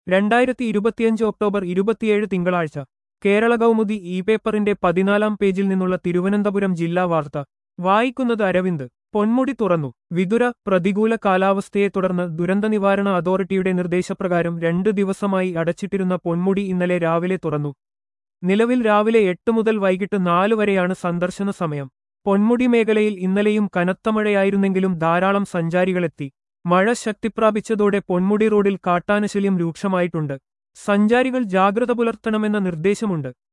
രണ്ടായിരത്തി ഇരുപത്തിയഞ്ച് ഒക്ടോബർ ഇരുപത്തിയേഴ് തിങ്കളാഴ്ച കേരള കൗമുദി ഇ പേപ്പറിന്റെ പതിനാലാം പേജിൽ നിന്നുള്ള തിരുവനന്തപുരം ജില്ലാ വാർത്ത വായിക്കുന്നത് അരവിന്ദ് പൊന്മുടി തുറന്നു വിതുര പ്രതികൂല കാലാവസ്ഥയെ തുടർന്ന് ദുരന്ത നിവാരണ അതോറിറ്റിയുടെ നിർദ്ദേശപ്രകാരം രണ്ടു ദിവസമായി അടച്ചിട്ടിരുന്ന പൊന്മുടി ഇന്നലെ രാവിലെ തുറന്നു നിലവിൽ രാവിലെ എട്ട് മുതൽ വൈകിട്ട് നാല് വരെയാണ് സന്ദർശന സമയം പൊന്മുടി മേഖലയിൽ ഇന്നലെയും കനത്ത മഴയായിരുന്നെങ്കിലും ധാരാളം സഞ്ചാരികളെത്തി മഴ ശക്തിപ്രാപിച്ചതോടെ പൊന്മുടി റോഡിൽ കാട്ടാനശല്യം രൂക്ഷമായിട്ടുണ്ട് സഞ്ചാരികൾ ജാഗ്രത പുലർത്തണമെന്ന നിർദ്ദേശമുണ്ട്